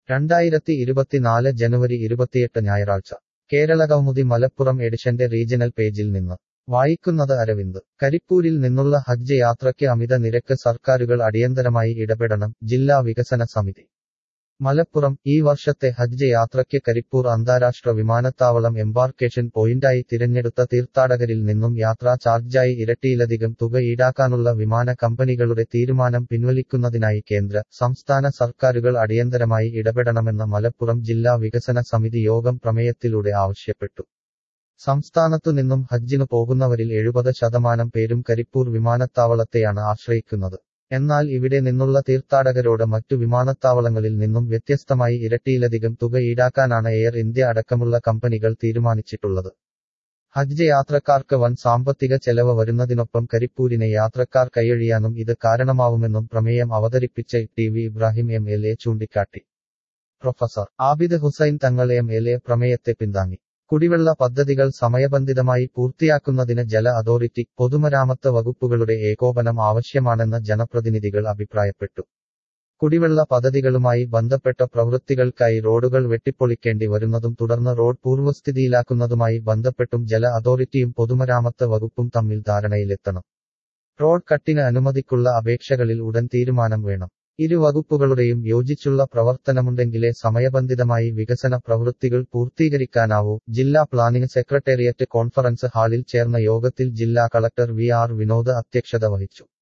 രണ്ടായിരത്തി ഇരുപത്തിനാല് ജനുവരി ഇരുപത്തിയെട്ട് ഞായറാഴ്ച കേരള കൗമുദി മലപ്പുറം എഡിഷന്റെ റീജിയണൽ പേജിൽ നിന്ന് വായിക്കുന്നത് അരവിന്ദ് കരിപ്പൂരിൽ നിന്നുള്ള ഹജ്ജ് യാത്രയ്ക്ക് അമിത നിരക്ക് സർക്കാരുകൾ അടിയന്തരമായി ഇടപെടണം ജില്ലാ വികസന സമിതി മലപ്പുറം ഈ വർഷത്തെ ഹജ്ജ് യാത്രയ്ക്ക് കരിപ്പൂർ അന്താരാഷ്ട്ര വിമാനത്താവളം എംബാർക്കേഷൻ പോയിന്റായി തിരഞ്ഞെടുത്ത തീർത്ഥാടകരിൽ നിന്നും യാത്രാ ചാർജായി ഇരട്ടിയിലധികം തുക ഈടാക്കാനുള്ള വിമാന കമ്പനികളുടെ തീരുമാനം പിൻവലിക്കുന്നതിനായി കേന്ദ്ര സംസ്ഥാന സർക്കാരുകൾ അടിയന്തരമായി ഇടപെടണമെന്ന മലപ്പുറം ജില്ലാ വികസന സമിതി യോഗം പ്രമേയത്തിലൂടെ ആവശ്യപ്പെട്ടു സംസ്ഥാനത്തു നിന്നും ഹജ്ജിനു പോകുന്നവരിൽ എഴുപത് ശതമാനം പേരും കരിപ്പൂർ വിമാനത്താവളത്തെയാണ് ആശ്രയിക്കുന്നത് എന്നാൽ ഇവിടെ നിന്നുള്ള തീർത്ഥാടകരോട് മറ്റു വിമാനത്താവളങ്ങളിൽ നിന്നും വ്യത്യസ്തമായി ഇരട്ടിയിലധികം തുക ഈടാക്കാനാണ് എയർ ഇന്ത്യ അടക്കമുള്ള കമ്പനികൾ തീരുമാനിച്ചിട്ടുള്ളത് ഹജ്ജ് യാത്രക്കാർക്ക് വൻ സാമ്പത്തിക ചെലവ് വരുന്നതിനൊപ്പം കരിപ്പൂരിനെ യാത്രക്കാർ കൈയൊഴിയാനും ഇത് കാരണമാവുമെന്നും പ്രമേയം അവതരിപ്പിച്ച T V Ibrahim M L A ചൂണ്ടിക്കാട്ടി professor Abid Hussain Thangal M L A പ്രമേയത്തെ പിന്താങ്ങി കുടിവെള്ള പദ്ധതികൾ സമയബന്ധിതമായി പൂർത്തിയാക്കുന്നതിന് ജല അതോറിറ്റി പൊതുമരാമത്ത് വകുപ്പുകളുടെ ഏകോപനം ആവശ്യമാണെന്ന് ജനപ്രതിനിധികൾ അഭിപ്രായപ്പെട്ടു കുടിവെള്ള പദ്ധതികളുമായി ബന്ധപ്പെട്ട പ്രവൃത്തികൾക്കായി റോഡുകൾ വെട്ടിപ്പൊളിക്കേണ്ടി വരുന്നതും തുടർന്ന് റോഡ് പൂർവ്വസ്ഥിതിയിലാക്കുന്നതുമായി ബന്ധപ്പെട്ടും ജല അതോറിറ്റിയും പൊതുമരാമത്ത് വകുപ്പും തമ്മിൽ ധാരണയിലെത്തണം റോഡ് കട്ടിന് അനുമതിക്കുള്ള അപേക്ഷകളിൽ ഉടൻ തീരുമാനം വേണം ഇരു വകുപ്പുകളുടെയും യോജിച്ചുള്ള പ്രവർത്തനമുണ്ടെങ്കിലേ സമയബന്ധിതമായി വികസന പ്രവൃത്തികൾ പൂർത്തീകരിക്കാനാവൂ ജില്ലാ പ്ലാനിംഗ് സെക്രട്ടേറിയറ്റ് കോൺഫറൻസ് ഹാളിൽ ചേർന്ന യോഗത്തിൽ ജില്ലാ കളക്ടർ വി ആർ വിനോദ് അധ്യക്ഷത വഹിച്ചു